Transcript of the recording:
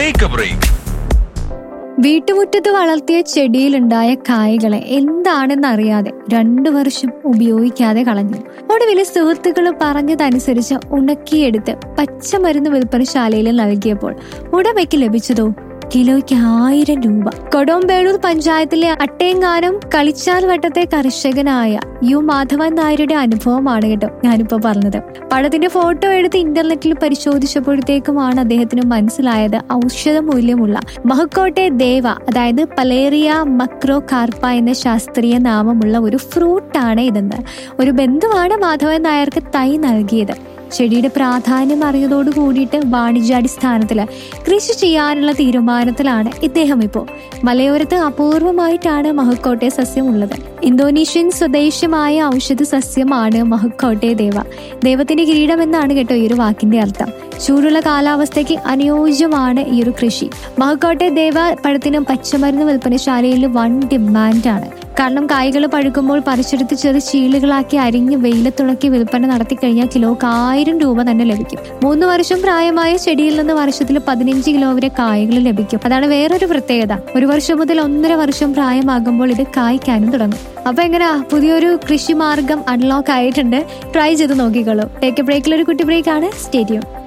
take A break വീട്ടുമുറ്റത്ത് വളർത്തിയ ചെടിയിലുണ്ടായ കായ്കളെ എന്താണെന്നറിയാതെ രണ്ടു വർഷം ഉപയോഗിക്കാതെ കളഞ്ഞു ഒടുവിൽ സുഹൃത്തുക്കൾ പറഞ്ഞതനുസരിച്ച് ഉണക്കിയെടുത്ത് പച്ചമരുന്ന് വിൽപ്പനശാലയിൽ നൽകിയപ്പോൾ ഉടമയ്ക്ക് ലഭിച്ചതോ കിലോയ്ക്ക് ആയിരം രൂപ കൊടോമ്പേളൂർ പഞ്ചായത്തിലെ അട്ടേങ്ങാനം കളിച്ചാൽ വട്ടത്തെ കർഷകനായ യു മാധവൻ നായരുടെ അനുഭവമാണ് കേട്ടോ ഞാനിപ്പോ പറഞ്ഞത് പഴത്തിന്റെ ഫോട്ടോ എടുത്ത് ഇന്റർനെറ്റിൽ പരിശോധിച്ചപ്പോഴത്തേക്കുമാണ് അദ്ദേഹത്തിന് മനസ്സിലായത് ഔഷധ മൂല്യമുള്ള മഹക്കോട്ടെ ദേവ അതായത് പലേറിയ മക്രോ കാർപ്പ എന്ന ശാസ്ത്രീയ നാമമുള്ള ഒരു ഫ്രൂട്ടാണ് ഇതെന്ന് ഒരു ബന്ധുവാണ് മാധവൻ നായർക്ക് തൈ നൽകിയത് ചെടിയുടെ പ്രാധാന്യം അറിയതോട് കൂടിയിട്ട് വാണിജ്യാടിസ്ഥാനത്തിൽ കൃഷി ചെയ്യാനുള്ള തീരുമാനത്തിലാണ് ഇദ്ദേഹം ഇപ്പോൾ മലയോരത്ത് അപൂർവമായിട്ടാണ് മഹക്കോട്ടെ സസ്യം ഉള്ളത് ഇന്തോനേഷ്യൻ സ്വദേശമായ ഔഷധ സസ്യമാണ് മഹക്കോട്ടെ ദേവ ദൈവത്തിന്റെ കിരീടം എന്നാണ് കേട്ടോ ഈ ഒരു വാക്കിന്റെ അർത്ഥം ചൂടുള്ള കാലാവസ്ഥയ്ക്ക് അനുയോജ്യമാണ് ഈ ഒരു കൃഷി മഹക്കോട്ടെ ദേവ പഴത്തിനും പച്ചമരുന്ന് വിൽപ്പനശാലയിൽ വൺ ഡിമാൻഡാണ് കാരണം കായ്കൾ പഴുക്കുമ്പോൾ പറിച്ചെടുത്ത് ചെറു ചീളുകളാക്കി അരിഞ്ഞ് വെയിലത്തുണക്കി വിൽപ്പന നടത്തി കഴിഞ്ഞാൽ കിലോക്ക് ആയിരം രൂപ തന്നെ ലഭിക്കും മൂന്ന് വർഷം പ്രായമായ ചെടിയിൽ നിന്ന് വർഷത്തിൽ പതിനഞ്ച് കിലോ വരെ കായ്കൾ ലഭിക്കും അതാണ് വേറൊരു പ്രത്യേകത ഒരു വർഷം മുതൽ ഒന്നര വർഷം പ്രായമാകുമ്പോൾ ഇത് കായ്ക്കാനും തുടങ്ങും അപ്പൊ എങ്ങനെയാ പുതിയൊരു കൃഷി മാർഗം അൺലോക്ക് ആയിട്ടുണ്ട് ട്രൈ ചെയ്ത് നോക്കിക്കോളൂ ടേക്ക് ബ്രേക്കിൽ ഒരു കുട്ടി ബ്രേക്ക് ആണ് സ്റ്റേഡിയം